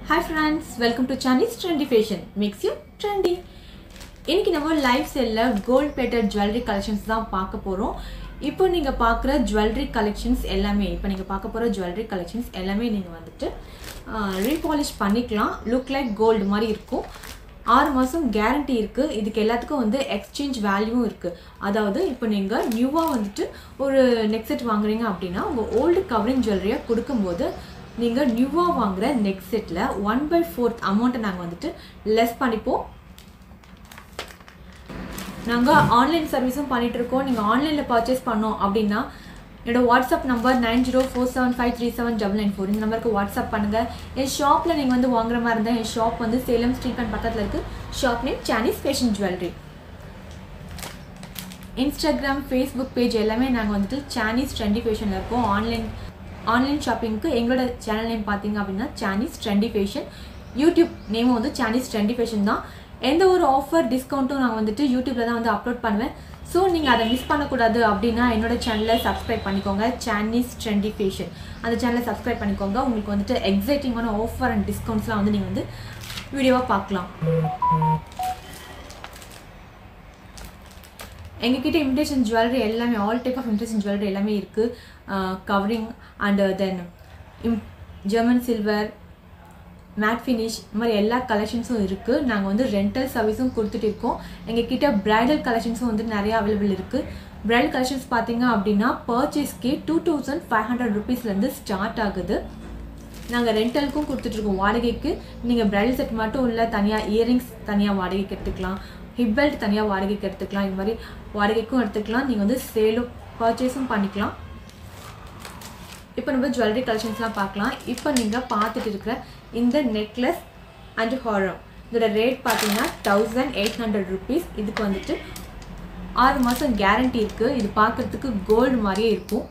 hi friends welcome to Sandy's trendy fashion makes you trendy இன்னைக்கு நம்ம live செல்லில் gold plated jewellery collections தான் பார்க்க போகிறோம் இப்போ நீங்கள் பார்க்குற ஜுவல்லரி கலெக்ஷன்ஸ் எல்லாமே இப்போ நீங்கள் பார்க்க போகிற ஜுவல்லரி கலெக்ஷன்ஸ் எல்லாமே நீங்கள் வந்துட்டு ரீபாலிஷ் பண்ணிக்கலாம் லுக் லைக் கோல்டு மாதிரி இருக்கும் ஆறு மாதம் கேரண்டி இருக்குது இதுக்கு எல்லாத்துக்கும் வந்து எக்ஸ்சேஞ்ச் வேல்யூவும் இருக்குது அதாவது இப்போ நீங்கள் நியூவாக வந்துட்டு ஒரு நெக் செட் வாங்குறீங்க அப்படின்னா உங்கள் ஓல்டு கவரிங் ஜுவல்லரியாக கொடுக்கும்போது நீங்கள் நியூவாக வாங்குற நெக் செட்டில் ஒன் பை ஃபோர்த் அமௌண்ட்டை நாங்கள் வந்துட்டு லெஸ் பண்ணிப்போம் நாங்கள் ஆன்லைன் சர்வீஸும் பண்ணிட்டு இருக்கோம் நீங்கள் ஆன்லைனில் பர்ச்சேஸ் பண்ணோம் அப்படின்னா என்னோட WhatsApp number nine zero four seven five three seven double nine four இந்த நம்பருக்கு வாட்ஸ்அப் பண்ணுங்கள் என் ஷாப்பில் நீங்கள் வந்து வாங்குற மாதிரி இருந்தால் என் ஷாப் வந்து சேலம் ஸ்ட்ரீட் அண்ட் பக்கத்தில் இருக்குது shop name சானீஸ் fashion jewellery Instagram Facebook page எல்லாமே நாங்கள் வந்துட்டு சானீஸ் ட்ரெண்டி ஃபேஷனில் இருக்கோம் ஆன்லைன் ஆன்லைன் ஷாப்பிங்க்கு எங்களோட சேனல் நேம் பார்த்தீங்க அப்படின்னா சானீஸ் ட்ரெண்டி ஃபேஷன் யூடியூப் நேமும் வந்து சானீஸ் ட்ரெண்டி ஃபேஷன் தான் எந்த ஒரு ஆஃபர் டிஸ்கவுண்ட்டும் நான் வந்துட்டு யூடியூப்பில் தான் வந்து அப்லோட் பண்ணுவேன் ஸோ நீங்கள் அதை மிஸ் பண்ணக்கூடாது அப்படின்னா என்னோட சேனலை சப்ஸ்கிரைப் பண்ணிக்கோங்க சானீஸ் ட்ரெண்டி ஃபேஷன் அந்த சேனலை சப்ஸ்கிரைப் பண்ணிக்கோங்க உங்களுக்கு வந்துட்டு எக்ஸைட்டிங்கான ஆஃபர் அண்ட் டிஸ்கவுண்ட்ஸ்லாம் வந்து நீங்கள் வந்து வீடியோவாக பார்க்கலாம் எங்ககிட்ட இமிடேஷன் ஜுவல்லரி எல்லாமே all type of imitation jewellery எல்லாமே இருக்குது கவரிங் அண்ட் தென் இம் ஜெர்மன் சில்வர் மேட் ஃபினிஷ் இந்த மாதிரி எல்லா கலெக்ஷன்ஸும் இருக்குது நாங்கள் வந்து ரெண்டல் சர்வீஸும் கொடுத்துட்டு இருக்கோம் எங்ககிட்ட ப்ரைடல் கலெக்ஷன்ஸும் வந்து நிறைய அவைலபிள் இருக்குது ப்ரைடல் கலெக்ஷன்ஸ் பார்த்தீங்க அப்படின்னா பர்ச்சேஸ்க்கே டூ தௌசண்ட் ஃபைவ் ஹண்ட்ரட் ருபீஸ்லேருந்து ஸ்டார்ட் ஆகுது நாங்கள் ரெண்டலுக்கும் கொடுத்துட்ருக்கோம் வாடகைக்கு நீங்கள் ப்ரைடல் செட் மட்டும் இல்லை தனியாக இயரிங்ஸ் தனியாக வாடகைக்கு எடுத்துக்கலாம் ஹிப் பெல்ட் தனியாக வாடகைக்கு எடுத்துக்கலாம் இது மாதிரி வாடகைக்கும் எடுத்துக்கலாம் நீங்கள் வந்து சேலும் பர்ச்சேஸும் பண்ணிக்கலாம் இப்போ நம்ம ஜுவல்லரி கலெக்ஷன்ஸ்லாம் பார்க்கலாம் இப்போ நீங்கள் பார்த்துட்டு இருக்கிற இந்த நெக்லஸ் அண்ட் ஹாரம் இதோட ரேட் பார்த்தீங்கன்னா தௌசண்ட் எயிட் ஹண்ட்ரட் ருபீஸ் இதுக்கு வந்துட்டு ஆறு மாதம் கேரண்டி இருக்குது இது பார்க்குறதுக்கு கோல்டு மாதிரியே இருக்கும்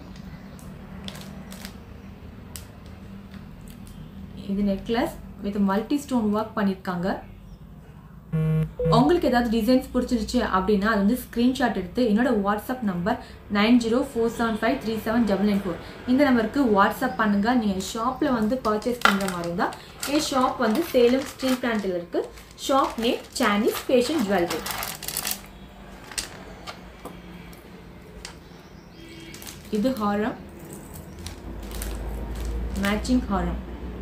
இது necklace with multi stone work பண்ணியிருக்காங்க உங்களுக்கு ஏதாவது டிசைன்ஸ் பிடிச்சிருச்சு அப்படின்னா அது வந்து ஸ்க்ரீன்ஷாட் எடுத்து என்னோட WhatsApp number nine zero four seven five three seven double nine four இந்த நம்பருக்கு வாட்ஸ்அப் பண்ணுங்க நீங்கள் ஷாப்பில் வந்து பர்ச்சேஸ் பண்ணுற மாதிரி இருந்தால் என் ஷாப் வந்து சேலம் ஸ்டீல் பிளான்ட்டில் இருக்கு ஷாப் நேம் சானீஸ் ஃபேஷன் ஜுவல்லரி இது ஹாரம் மேட்சிங் ஹாரம்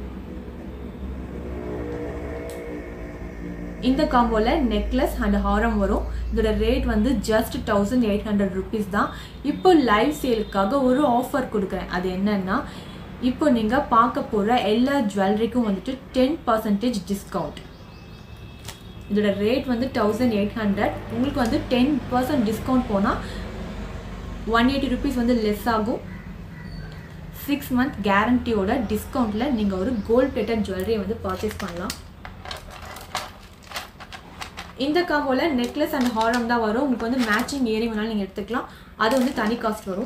இந்த காம்போவில் நெக்லஸ் அண்ட் ஹாரம் வரும் இதோட ரேட் வந்து just thousand eight hundred rupees தான் இப்போ லைவ் சேலுக்காக ஒரு ஆஃபர் கொடுக்குறேன் அது என்னன்னா இப்போ நீங்கள் பார்க்க போகிற எல்லா ஜுவல்லரிக்கும் வந்துட்டு டென் பர்சன்டேஜ் டிஸ்கவுண்ட் இதோட ரேட் வந்து தௌசண்ட் எயிட் ஹண்ட்ரட் உங்களுக்கு வந்து டென் பர்சன்ட் டிஸ்கவுண்ட் போனால் ஒன் எயிட்டி ருபீஸ் வந்து லெஸ் ஆகும் சிக்ஸ் மந்த் கேரண்டியோட டிஸ்கவுண்ட்டில் நீங்கள் ஒரு கோல்ட் பிளேட்டட் ஜுவல்லரியை வந்து பர்ச்சேஸ் பண்ணலாம் இந்த காம்போவில் நெக்லஸ் அண்ட் ஹாரம் தான் வரும் உங்களுக்கு வந்து மேட்சிங் இயரிங் வேணாலும் நீங்கள் எடுத்துக்கலாம் அது வந்து தனி காஸ்ட் வரும்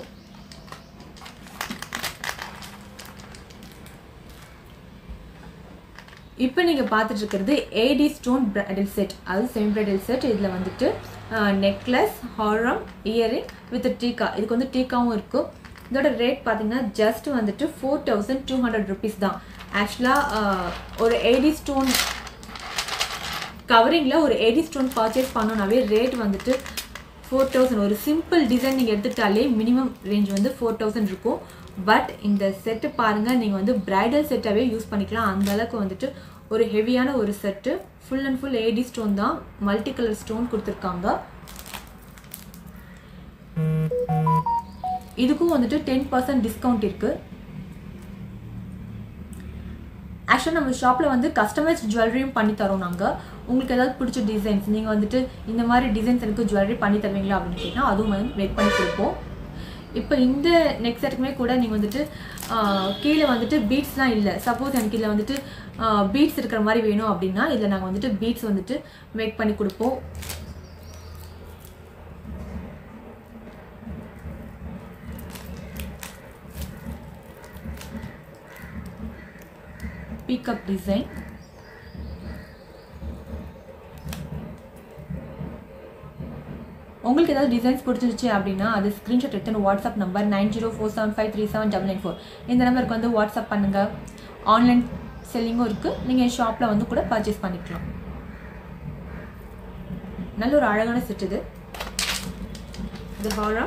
இப்போ நீங்கள் பார்த்துட்டு இருக்கிறது ஏடி ஸ்டோன் பிரைடல் செட் அது செமி பிரைடல் செட் இதில் வந்துட்டு நெக்லஸ் ஹாரம் இயரிங் வித் டீக்கா இதுக்கு வந்து டீக்காவும் இருக்கும் இதோட ரேட் பார்த்தீங்கன்னா ஜஸ்ட் வந்துட்டு four thousand two hundred rupees தான் ஆக்சுவலாக ஒரு ஏடி ஸ்டோன் கவரிங்கில் ஒரு எடி ஸ்டோன் பர்ச்சேஸ் பண்ணோன்னாவே ரேட் வந்துட்டு ஃபோர் தௌசண்ட் ஒரு சிம்பிள் டிசைன் நீங்கள் எடுத்துக்கிட்டாலே மினிமம் ரேஞ்ச் வந்து ஃபோர் தௌசண்ட் இருக்கும் பட் இந்த செட்டு பாருங்கள் நீங்கள் வந்து பிரைடல் செட்டாகவே யூஸ் பண்ணிக்கலாம் அந்த அளவுக்கு வந்துட்டு ஒரு ஹெவியான ஒரு set full and full AD stone தான் மல்டி கலர் ஸ்டோன் கொடுத்துருக்காங்க இதுக்கும் வந்துட்டு டென் பர்சன்ட் டிஸ்கவுண்ட் இருக்குது ஆக்சுவலாக நம்ம ஷாப்பில் வந்து கஸ்டமைஸ் ஜுவல்லரியும் பண்ணி தரோம் நாங்கள் உங்களுக்கு ஏதாவது பிடிச்ச டிசைன்ஸ் நீங்கள் வந்துட்டு இந்த மாதிரி டிசைன்ஸ் எனக்கு ஜுவல்லரி பண்ணி தருவீங்களா அப்படின்னு கேட்டால் அதுவும் வந்து மேக் பண்ணி கொடுப்போம் இப்போ இந்த நெக்ஸ்ட் செட்டுக்குமே கூட நீங்கள் வந்துட்டு கீழே வந்துட்டு பீட்ஸ்லாம் இல்லை சப்போஸ் எனக்கு இதில் வந்துட்டு பீட்ஸ் இருக்கிற மாதிரி வேணும் அப்படின்னா இதில் நாங்கள் வந்துட்டு பீட்ஸ் வந்துட்டு மேக் பண்ணி கொடுப்போம் பீக்கப் டிசைன் உங்களுக்கு ஏதாவது டிசைன்ஸ் பிடிச்சிருச்சு அப்படின்னா அது ஸ்க்ரீன்ஷாட் எடுத்து WhatsApp number nine zero four seven five three seven double nine four இந்த நம்பருக்கு வந்து வாட்ஸ்அப் பண்ணுங்கள் ஆன்லைன் செல்லிங்கும் இருக்குது நீங்கள் ஷாப்பில் வந்து கூட பர்ச்சேஸ் பண்ணிக்கலாம் நல்ல ஒரு அழகான செட் இது இது ஹாரா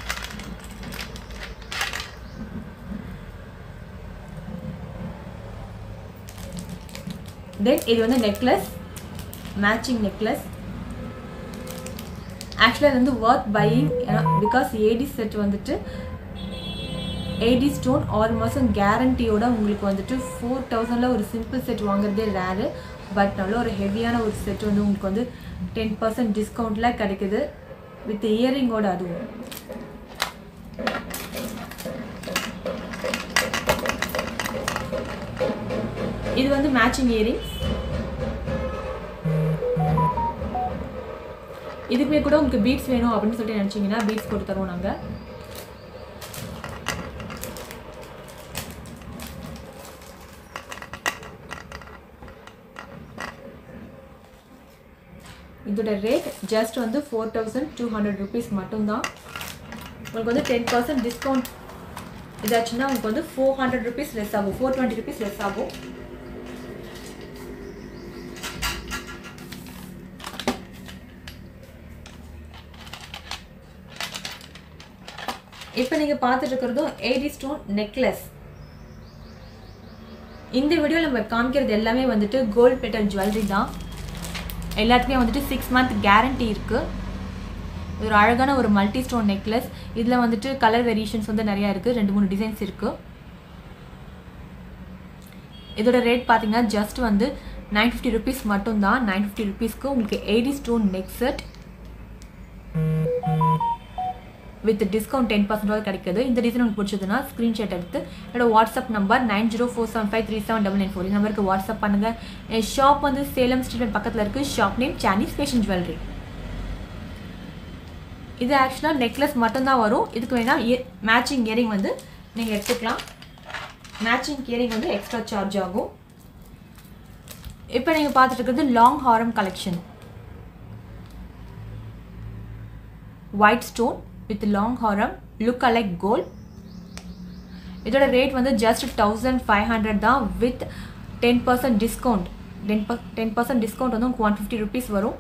தென் இது வந்து நெக்லஸ் மேட்சிங் நெக்லஸ் ஆக்சுவலாக இது வந்து worth buying because AD set வந்துட்டு ஏடி ஸ்டோன் ஆறு மாதம் கேரண்டியோட உங்களுக்கு வந்துட்டு ஃபோர் தௌசண்டில் ஒரு சிம்பிள் செட் வாங்குறதே ரேரு பட் நல்ல ஒரு ஹெவியான ஒரு செட் வந்து உங்களுக்கு வந்து டென் பர்சன்ட் டிஸ்கவுண்ட்டில் கிடைக்குது வித் இயரிங்கோட அதுவும் இது வந்து மேட்சிங் இயரிங்ஸ் இதுக்குமே கூட உங்களுக்கு பீட்ஸ் வேணும் அப்படின்னு சொல்லிட்டு நினச்சிங்கன்னா பீட்ஸ் போட்டு தருவோம் நாங்கள் இதோட ரேட் ஜஸ்ட் வந்து four thousand two hundred rupees மட்டும்தான் உங்களுக்கு வந்து டென் பர்சன்ட் டிஸ்கவுண்ட் இதாச்சுன்னா உங்களுக்கு வந்து ஃபோர் ஹண்ட்ரட் ருபீஸ் லெஸ் ஆகும் ஃபோர் டுவெண்ட்டி ருபீஸ் லெஸ் ஆகும் இப்போ நீங்கள் பார்த்துட்டு இருக்கிறதும் ஏடி ஸ்டோன் நெக்லஸ் இந்த வீடியோவில் நம்ம காமிக்கிறது எல்லாமே வந்துட்டு கோல்ட் பிளேட்டட் ஜுவல்லரி தான் எல்லாத்துக்குமே வந்துட்டு சிக்ஸ் மந்த் கேரண்டி இருக்குது ஒரு அழகான ஒரு மல்டி ஸ்டோன் நெக்லஸ் இதில் வந்துட்டு கலர் வேரியேஷன்ஸ் வந்து நிறையா இருக்குது ரெண்டு மூணு டிசைன்ஸ் இருக்குது இதோட ரேட் பார்த்தீங்கன்னா ஜஸ்ட் வந்து நைன் ஃபிஃப்டி ருபீஸ் மட்டும்தான் நைன் ஃபிஃப்டி ருபீஸ்க்கு உங்களுக்கு AD stone neck set with discount ten percent கிடைக்குது இந்த டிசைன் உங்களுக்கு பிடிச்சதுன்னா ஸ்க்ரீன்ஷாட் எடுத்து என்னோட WhatsApp number nine zero four seven five three seven double nine four இந்த நம்பருக்கு வாட்ஸ்அப் பண்ணுங்கள் என் ஷாப் வந்து சேலம் ஸ்ட்ரீட் பக்கத்தில் இருக்குது ஷாப் நேம் சானீஸ் ஃபேஷன் ஜுவல்லரி இது ஆக்சுவலாக நெக்லஸ் மட்டும்தான் வரும் இதுக்கு வேணால் மேட்சிங் இயரிங் வந்து நீங்கள் எடுத்துக்கலாம் மேட்சிங் இயரிங் வந்து எக்ஸ்ட்ரா சார்ஜ் ஆகும் இப்போ நீங்கள் பார்த்துட்டு இருக்கிறது லாங் ஹாரம் collection white stone with long ஹாரம் லுக் அலைக் கோல்ட் இதோட ரேட் வந்து ஜஸ்ட் தௌசண்ட் ஃபைவ் ஹண்ட்ரட் தான் with ten percent discount ten per ten percent discount வந்து உங்களுக்கு ஒன் ஃபிஃப்டி ருபீஸ் வரும்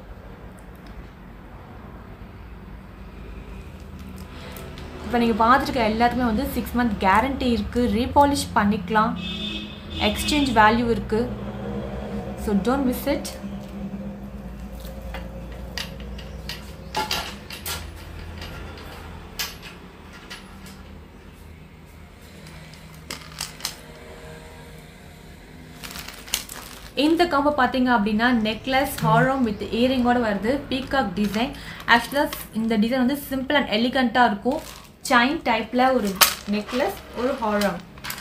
இப்போ நீங்கள் பார்த்துருக்க எல்லாத்துக்குமே வந்து சிக்ஸ் மந்த் கேரண்டி இருக்குது ரீபாலிஷ் பண்ணிக்கலாம் எக்ஸ்சேஞ்ச் வேல்யூ இருக்குது ஸோ டோன்ட் மிஸ் இட் இந்த காம்போ பார்த்தீங்க அப்படின்னா நெக்லஸ் ஹாரம் வித் இயரிங்கோட வருது பீகாக் டிசைன் ஆக்சுவலாக இந்த டிசைன் வந்து சிம்பிள் அண்ட் எலிகண்ட்டாக இருக்கும் செயின் டைப்பில் ஒரு நெக்லஸ் ஒரு ஹாரம்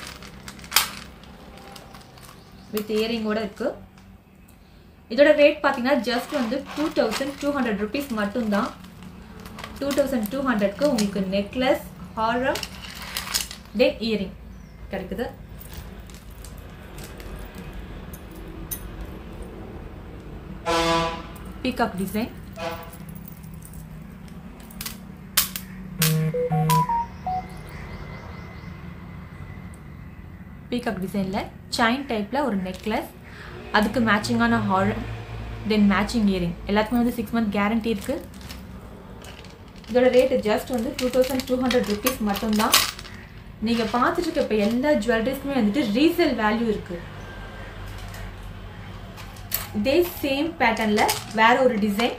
வித் இயரிங்கோட இருக்குது இதோட ரேட் பார்த்தீங்கன்னா ஜஸ்ட் வந்து two thousand two hundred rupees மட்டும்தான் டூ தௌசண்ட் டூ ஹண்ட்ரட்க்கு உங்களுக்கு நெக்லஸ் ஹாரம் தென் இயரிங் கிடைக்குது பீகாக் டிசைன் பீகாக் டிசைனில் செயின் டைப்பில் ஒரு நெக்லஸ் அதுக்கு மேட்சிங்கான ஹாரம் தென் மேட்சிங் இயரிங் எல்லாத்துக்குமே வந்து சிக்ஸ் மந்த் கேரண்டி இருக்குது இதோட ரேட்டு ஜஸ்ட் வந்து two thousand two hundred rupees மட்டும்தான் நீங்கள் பார்த்துட்டு இருக்க இப்போ எல்லா ஜுவல்லரிஸ்க்குமே வந்துட்டு ரீசேல் வேல்யூ இருக்குது இதே சேம் பேட்டர்னில் வேற ஒரு டிசைன்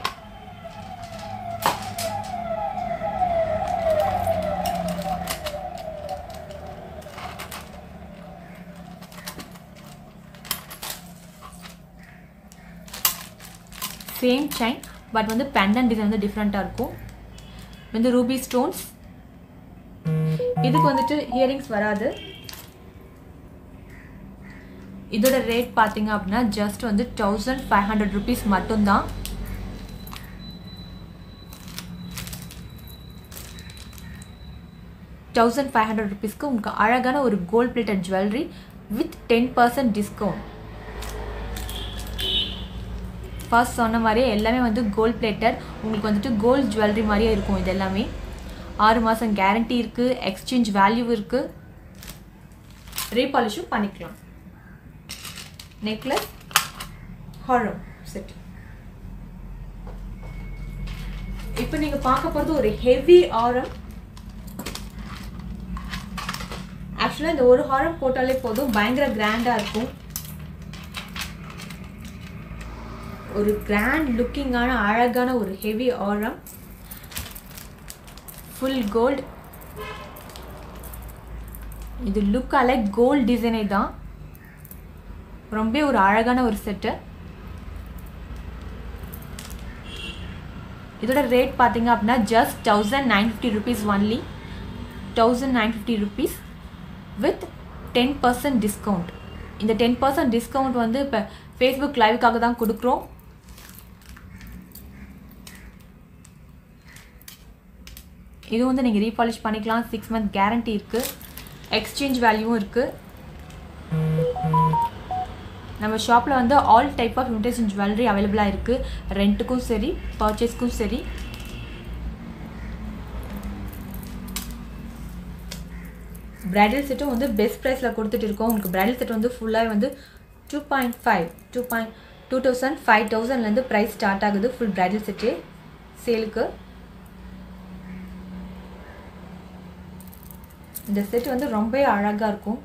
சேம் செயின் பட் வந்து பெண்டன் டிசைன் வந்து டிஃப்ரெண்ட்டாக இருக்கும் வந்து ரூபி ஸ்டோன்ஸ் இதுக்கு வந்துட்டு இயரிங்ஸ் வராது இதோட ரேட் பார்த்தீங்க அப்படின்னா ஜஸ்ட் வந்து தௌசண்ட் ஃபைவ் ஹண்ட்ரட் ருபீஸ் மட்டும்தான் தௌசண்ட் ஃபைவ் ஹண்ட்ரட் ருபீஸ்க்கு உங்களுக்கு அழகான ஒரு gold plated jewellery with ten percent discount first சொன்ன மாதிரியே எல்லாமே வந்து கோல்ட் பிளேட்டட் உங்களுக்கு வந்துட்டு கோல்ட் ஜுவல்லரி மாதிரியே இருக்கும் இது எல்லாமே ஆறு மாதம் கேரண்டி இருக்குது எக்ஸ்சேஞ்ச் வேல்யூ இருக்குது ரீபாலிஷும் பண்ணிக்கலாம் நெக்லஸ் ஹாரம் செட் இப்போ நீங்க பார்க்க போறது ஒரு ஹெவி ஆரம் ஆக்சுவலாக இந்த ஒரு ஹாரம் போட்டாலே போதும் பயங்கர கிராண்டாக இருக்கும் ஒரு கிராண்ட் லுக்கிங்கான அழகான ஒரு ஹெவி ஆரம் ஃபுல் கோல்ட் இது லுக் அலை கோல்ட் டிசைனே தான் ரொம்ப ஒரு அழகான ஒரு செட்டு இதோட ரேட் பார்த்தீங்க அப்படின்னா just thousand nine fifty rupees only thousand nine fifty rupees with ten percent discount இந்த டென் பர்சன்ட் டிஸ்கவுண்ட் வந்து இப்போ ஃபேஸ்புக் லைவுக்காக தான் கொடுக்குறோம் இது வந்து நீங்கள் ரீபாலிஷ் பண்ணிக்கலாம் சிக்ஸ் மந்த் கேரண்டி இருக்குது எக்ஸ்சேஞ்ச் வேல்யூவும் இருக்குது நம்ம ஷாப்பில் வந்து all type of vintage jewellery அவைலபிளாக இருக்குது ரெண்ட்டுக்கும் சரி பர்ச்சேஸ்க்கும் சரி பிரைடல் செட்டும் வந்து பெஸ்ட் ப்ரைஸில் கொடுத்துட்டு இருக்கோம் உங்களுக்கு பிரைடல் செட் வந்து ஃபுல்லாக வந்து two point five two point two thousand five தௌசண்ட்லேருந்து ப்ரைஸ் ஸ்டார்ட் ஆகுது ஃபுல் பிரைடல் செட்டு சேலுக்கு இந்த செட் வந்து ரொம்ப அழகாக இருக்கும்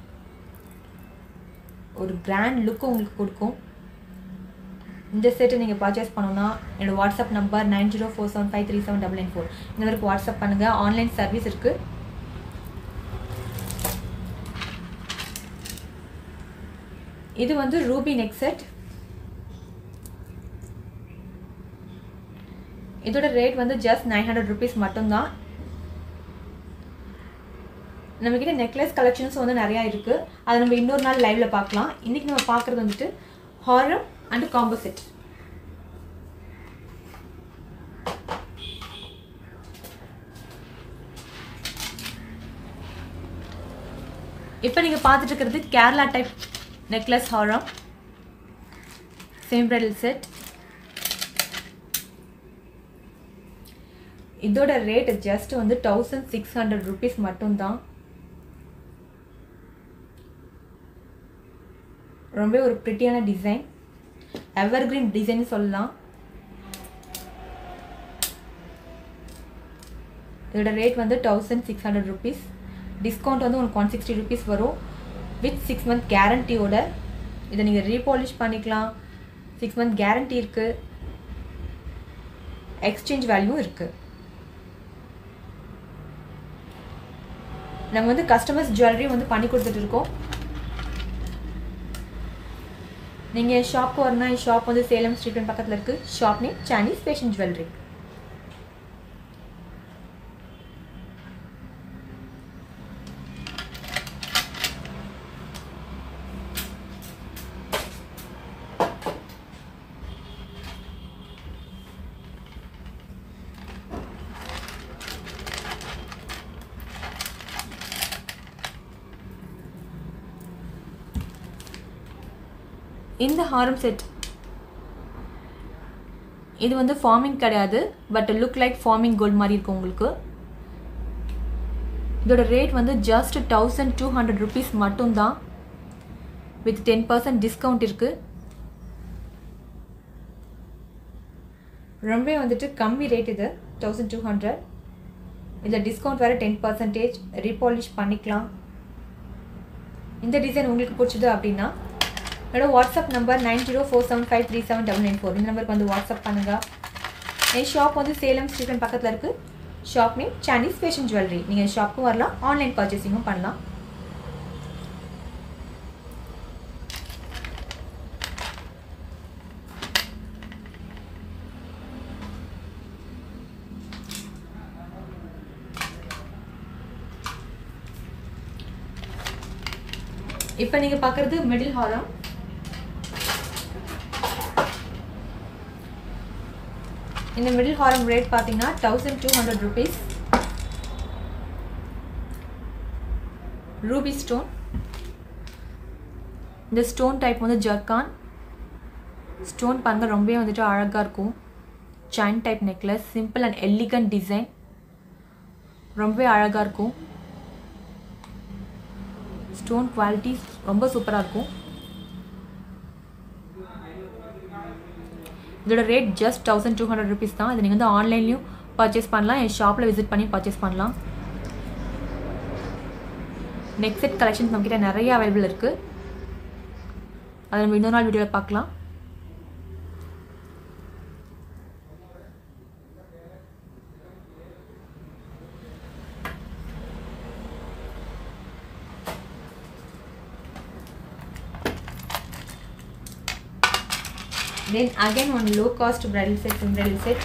ஒரு கிராண்ட் லுக்கு உங்களுக்கு கொடுக்கும் இந்த செட்டை நீங்கள் பர்ச்சேஸ் பண்ணணும்னா என்னோட WhatsApp number nine zero four seven five three seven double nine four இந்த மாதிரி வாட்ஸ்அப் பண்ணுங்கள் ஆன்லைன் சர்வீஸ் இருக்குது இது வந்து ரூபி நெக் செட் இதோட ரேட் வந்து ஜஸ்ட் நைன் ஹண்ட்ரட் ருபீஸ் மட்டும்தான் நம்மக்கிட்ட நெக்லஸ் கலெக்ஷன்ஸ் வந்து நிறையா இருக்குது அதை நம்ம இன்னொரு நாள் லைவ்ல பார்க்கலாம் இன்றைக்கி நம்ம பார்க்குறது வந்துட்டு ஹாரம் அண்ட் காம்போ செட் இப்போ நீங்கள் பார்த்துட்டு இருக்கிறது கேரளா டைப் நெக்லஸ் ஹாரம் சேம் பிரைடல் செட் இதோட ரேட் ஜஸ்ட் வந்து தௌசண்ட் சிக்ஸ் ஹண்ட்ரட் ருபீஸ் மட்டும்தான் ரொம்ப ஒரு ப்ரிட்டியான டிசைன் எவர் கிரீன் டிசைன் சொல்லலாம் இதோட ரேட் வந்து thousand six hundred rupees discount வந்து உங்களுக்கு ஒன் சிக்ஸ்டி ருபீஸ் வரும் வித் சிக்ஸ் மந்த் கேரண்டியோட இதை நீங்கள் ரீபாலிஷ் பண்ணிக்கலாம் சிக்ஸ் மந்த் கேரண்டி இருக்குது எக்ஸ்சேஞ்ச் வேல்யூ இருக்குது நம்ம வந்து கஸ்டமர்ஸ் ஜுவல்லரி வந்து பண்ணி கொடுத்துட்டு இருக்கோம் நீங்கள் ஷாப்க்கு வரணும் என் ஷாப் வந்து சேலம் ஸ்ட்ரீட் பக்கத்தில் இருக்குது shop name Chinese fashion jewellery இந்த ஹாரம் செட் இது வந்து ஃபார்மிங் கிடையாது but look like forming gold மாதிரி இருக்கும் உங்களுக்கு இதோட ரேட் வந்து just thousand two hundred rupees மட்டும்தான் வித் டென் பர்சன்ட் டிஸ்கவுண்ட் இருக்குது ரொம்ப வந்துட்டு கம்மி ரேட் இது தௌசண்ட் டூ ஹண்ட்ரட் இதில் டிஸ்கவுண்ட் வேறு டென் பர்சன்டேஜ் ரீபாலிஷ் பண்ணிக்கலாம் இந்த டிசைன் உங்களுக்கு பிடிச்சது அப்படின்னா என்னோட WhatsApp number nine zero four seven five three seven double nine four இந்த நம்பருக்கு வந்து வாட்ஸ்அப் பண்ணுங்கள் என் ஷாப் வந்து சேலம் ஸ்ட்ரீட் பக்கத்தில் இருக்குது shop name Chinese fashion jewellery நீங்கள் ஷாப்புக்கும் வரலாம் ஆன்லைன் பர்ச்சேசிங்கும் பண்ணலாம் இப்போ நீங்கள் பார்க்குறது மிடில் ஹாரம் இந்த மிடில் ஹாரம் ரேட் பார்த்தீங்கன்னா thousand two hundred rupees ruby stone இந்த ஸ்டோன் டைப் வந்து ஜர்கான் ஸ்டோன் பாருங்க ரொம்பவே வந்துட்டு அழகாக இருக்கும் chain type necklace simple and elegant design ரொம்பவே அழகாக இருக்கும் ஸ்டோன் குவாலிட்டி ரொம்ப சூப்பராக இருக்கும் இதோட rate just thousand two hundred rupees தான் இது நீங்கள் வந்து ஆன்லைன்லையும் பர்ச்சேஸ் பண்ணலாம் என் ஷாப்பில் விசிட் பண்ணி பர்ச்சேஸ் பண்ணலாம் நெக் செட் கலெக்ஷன்ஸ் நம்மக்கிட்ட நிறைய அவைலபிள் இருக்குது அதை நம்ம இன்னொரு நாள் வீடியோவில் பார்க்கலாம் then again one low cost bridal set bridal set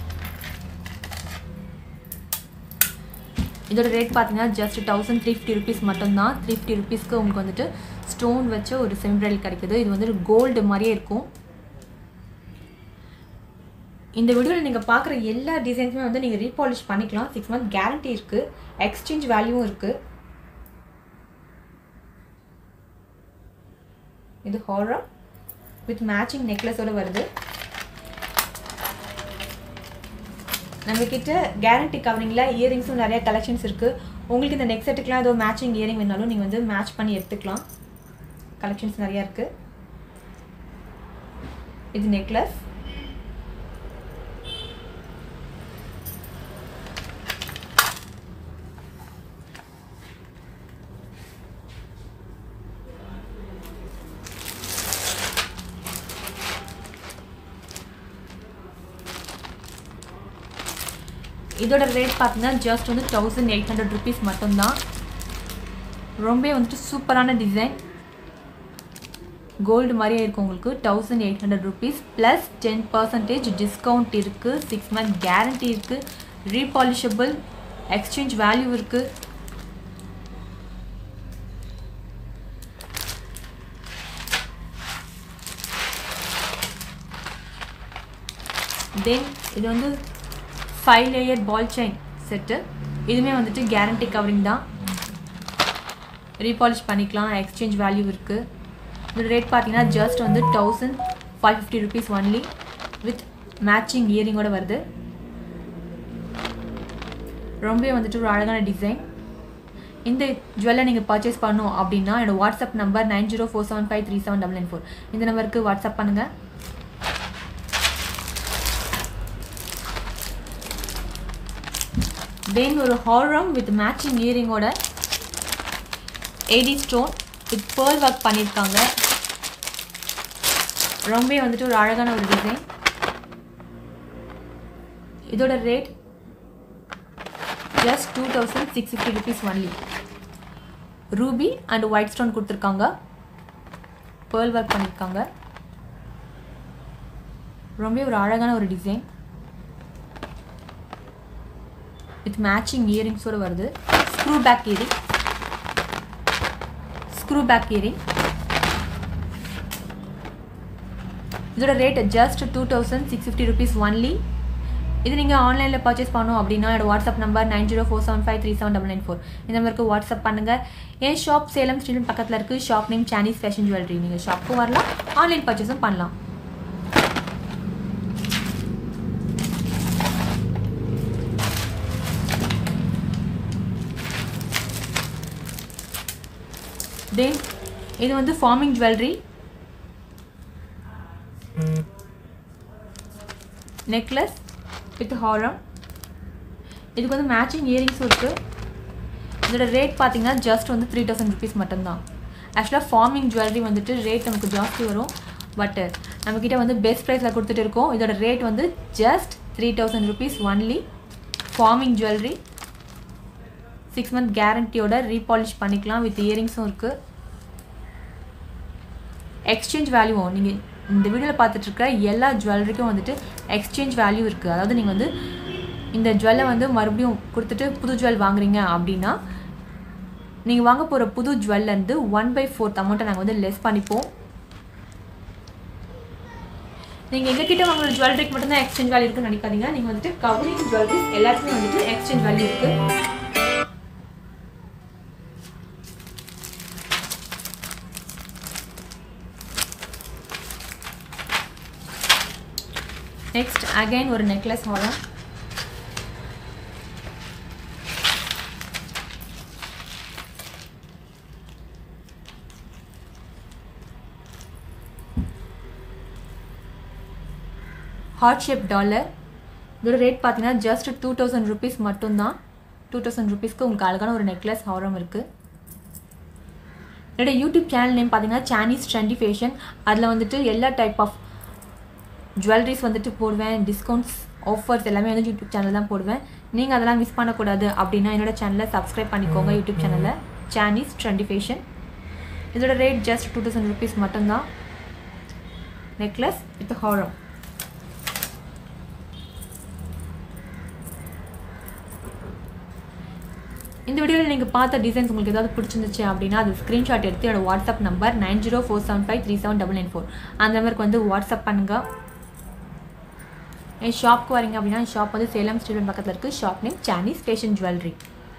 இதோட ரேட் பார்த்தீங்கன்னா just thousand three fifty rupees மட்டும்தான் த்ரீ ஃபிஃப்டி ருபீஸ்க்கு உங்களுக்கு வந்துட்டு ஸ்டோன் வச்ச ஒரு செமி பிரைடல் கிடைக்குது இது வந்து கோல்டு மாதிரியே இருக்கும் இந்த வீடியோவில் நீங்கள் பார்க்குற எல்லா டிசைன்ஸுமே வந்து நீங்கள் ரீபாலிஷ் பண்ணிக்கலாம் சிக்ஸ் மந்த் கேரண்டி இருக்குது எக்ஸ்சேஞ்ச் வேல்யூவும் இருக்குது இது ஹாரா வித் மேட்சிங் நெக்லஸோட வருது நம்மக்கிட்ட கேரண்டி கவரிங்கில் இயரிங்ஸும் நிறைய கலெக்ஷன்ஸ் இருக்குது உங்களுக்கு இந்த நெக் செட்டுக்கெலாம் ஏதோ மேட்சிங் இயரிங் வேணாலும் நீங்கள் வந்து மேட்ச் பண்ணி எடுத்துக்கலாம் கலெக்ஷன்ஸ் நிறையா இருக்குது இது நெக்லஸ் இதோட ரேட் பார்த்தீங்கன்னா ஜஸ்ட் வந்து தௌசண்ட் எயிட் ஹண்ட்ரட் ருபீஸ் மட்டும்தான் ரொம்ப வந்துட்டு சூப்பரான டிசைன் கோல்டு மாதிரியே இருக்கும் உங்களுக்கு thousand eight hundred rupees plus ten percentage discount இருக்குது சிக்ஸ் மந்த் கேரண்டி இருக்குது ரீபாலிஷபிள் எக்ஸ்சேஞ்ச் வேல்யூ இருக்குது தென் இது வந்து five layer ball chain set இதுவுமே வந்துட்டு கேரண்டி கவரிங் தான் ரீபாலிஷ் பண்ணிக்கலாம் எக்ஸ்சேஞ்ச் வேல்யூ இருக்குது இதோட ரேட் பார்த்தீங்கன்னா ஜஸ்ட் வந்து thousand five fifty rupees only with matching இயரிங்கோட வருது ரொம்பவே வந்துட்டு ஒரு அழகான டிசைன் இந்த ஜுவல்லை நீங்கள் பர்ச்சேஸ் பண்ணணும் அப்படின்னா என்னோடய WhatsApp number nine zero four seven five three seven double nine four இந்த நம்பருக்கு வாட்ஸ்அப் பண்ணுங்கள் தென் ஒரு ஹாரம் வித் மேட்சிங் இயரிங்கோட AD stone with pearl work பண்ணியிருக்காங்க ரொம்பவே வந்துட்டு ஒரு அழகான ஒரு டிசைன் இதோட rate just two thousand six fifty rupees only ruby and white stone கொடுத்துருக்காங்க பேர்ல் ஒர்க் பண்ணியிருக்காங்க ரொம்ப ஒரு அழகான ஒரு டிசைன் வித் மேட்சிங் இயரிங்ஸோடு வருது screw back earring screw back earring இதோட rate just two thousand six fifty rupees only இது நீங்கள் ஆன்லைனில் பர்ச்சேஸ் பண்ணணும் அப்படின்னா என்னோட WhatsApp number nine zero four seven five three seven double nine four இந்த நம்பருக்கு வாட்ஸ்அப் பண்ணுங்கள் என் ஷாப் சேலம் ஸ்ட்ரீட் பக்கத்தில் இருக்குது ஷாப் நேம் சானீஸ் ஃபேஷன் ஜுவல்லரி நீங்கள் ஷாப்புக்கும் வரலாம் ஆன்லைன் பர்ச்சேஸும் பண்ணலாம் தென் இது வந்து ஃபார்மிங் ஜுவல்லரி நெக்லஸ் வித் ஹாரம் இதுக்கு வந்து மேட்சிங் இயரிங்ஸும் இருக்குது இதோட ரேட் பார்த்தீங்கன்னா ஜஸ்ட் வந்து த்ரீ தௌசண்ட் ருபீஸ் மட்டும்தான் ஆக்சுவலாக ஃபார்மிங் ஜுவல்லரி வந்துட்டு ரேட் நமக்கு ஜாஸ்தி வரும் பட் நம்மக்கிட்ட வந்து பெஸ்ட் ப்ரைஸில் கொடுத்துட்டு இருக்கோம் இதோட ரேட் வந்து just three thousand rupees only forming jewellery six month கேரண்டியோட ரீபாலிஷ் பண்ணிக்கலாம் வித் இயரிங்ஸும் இருக்குது எக்ஸ்சேஞ்ச் வேல்யூவும் நீங்கள் இந்த வீடியோவில் பார்த்துட்ருக்க எல்லா ஜுவல்லரிக்கும் வந்துட்டு எக்ஸ்சேஞ்ச் வேல்யூ இருக்குது அதாவது நீங்கள் வந்து இந்த ஜுவல்லை வந்து மறுபடியும் கொடுத்துட்டு புது ஜுவல் வாங்குறீங்க அப்படின்னா நீங்கள் வாங்க போகிற புது ஜுவல்லேருந்து ஒன் பை ஃபோர்த் அமௌண்ட்டை நாங்கள் வந்து லெஸ் பண்ணிப்போம் நீங்கள் எங்ககிட்ட வாங்குற ஜுவல்லரிக்கு மட்டும்தான் எக்ஸ்சேஞ்ச் வேல்யூ இருக்குன்னு நினைக்காதீங்க நீங்கள் வந்துட்டு கவரிங் ஜுவல்லரிஸ் எல்லாருக்குமே வந்துட்டு எக்ஸ்சேஞ்ச் வேல்யூ இருக்குது நெக்ஸ்ட் அகைன் ஒரு நெக்லஸ் ஹாரம் ஹார்ட் ஷேப் டாலர் இதோட ரேட் பார்த்தீங்கன்னா ஜஸ்ட் டூ தௌசண்ட் ருபீஸ் மட்டும்தான் டூ தௌசண்ட் ருபீஸ்க்கு உங்களுக்கு அழகான ஒரு நெக்லஸ் ஹாரம் இருக்குது என்னோட யூடியூப் சேனல் நேம் பார்த்தீங்கன்னா சானீஸ் ட்ரெண்டி ஃபேஷன் அதில் வந்துட்டு எல்லா டைப் ஆஃப் ஜுவல்லரிஸ் வந்துட்டு போடுவேன் டிஸ்கவுண்ட்ஸ் ஆஃபர்ஸ் எல்லாமே வந்து யூடியூப் சேனல் தான் போடுவேன் நீங்கள் அதெல்லாம் மிஸ் பண்ணக்கூடாது அப்படின்னா என்னோட சேனலை சப்ஸ்கிரைப் பண்ணிக்கோங்க யூடியூப் சேனலில் சானீஸ் ட்ரெண்டி ஃபேஷன் இதோட rate just two thousand rupees மட்டும்தான் நெக்லஸ் வித் ஹாரம் இந்த வீடியோவில் நீங்கள் பார்த்த டிசைன்ஸ் உங்களுக்கு ஏதாவது பிடிச்சிருந்துச்சு அப்படின்னா அது ஸ்க்ரீன்ஷாட் எடுத்து என்னோட WhatsApp number nine zero four seven five three seven double nine four அந்த நம்பருக்கு வந்து வாட்ஸ்அப் பண்ணுங்கள் என் ஷாப்க்கு வரீங்க அப்படின்னா என் ஷாப் வந்து சேலம் ஸ்டேடியம் பக்கத்தில் இருக்குது ஷாப் நேம் சானீஸ் ஃபேஷன் ஜுவல்லரி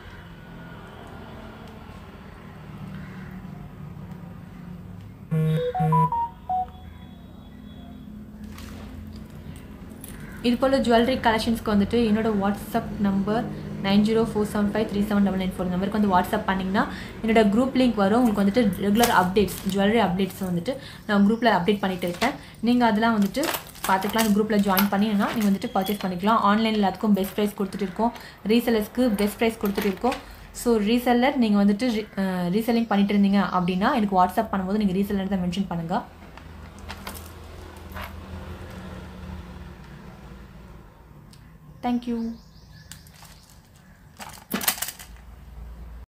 இது போல் ஜுவல்லரி கலெக்ஷன்ஸ்க்கு வந்துட்டு என்னோட WhatsApp number nine zero four seven five three seven double nine four நம்பருக்கு வந்து வாட்ஸ்அப் பண்ணிங்கன்னா என்னோட குரூப் லிங்க் வரும் உங்களுக்கு வந்துட்டு ரெகுலர் அப்டேட்ஸ் ஜுவல்லரி அப்டேட்ஸ் வந்துட்டு நான் குரூப்பில் அப்டேட் பண்ணிட்டு இருக்கேன் நீங்கள் அதெல்லாம் வந்துட்டு பார்த்துக்கலாம் அந்த குரூப்பில் ஜாயின் பண்ணிங்கன்னா நீங்கள் வந்துட்டு பர்ச்சேஸ் பண்ணிக்கலாம் ஆன்லைனில் எல்லாத்துக்கும் பெஸ்ட் ப்ரைஸ் கொடுத்துட்டு இருக்கோம் ரீசெலர்ஸ்க்கு பெஸ்ட் ப்ரைஸ் கொடுத்துட்டு இருக்கோம் ஸோ ரீசெல்லர் நீங்கள் வந்துட்டு ரீசெல்லிங் பண்ணிட்டு இருந்தீங்க அப்படின்னா எனக்கு வாட்ஸ்அப் பண்ணும்போது நீங்கள் ரீசெல்லர் தான் மென்ஷன் பண்ணுங்கள் தேங்க்யூ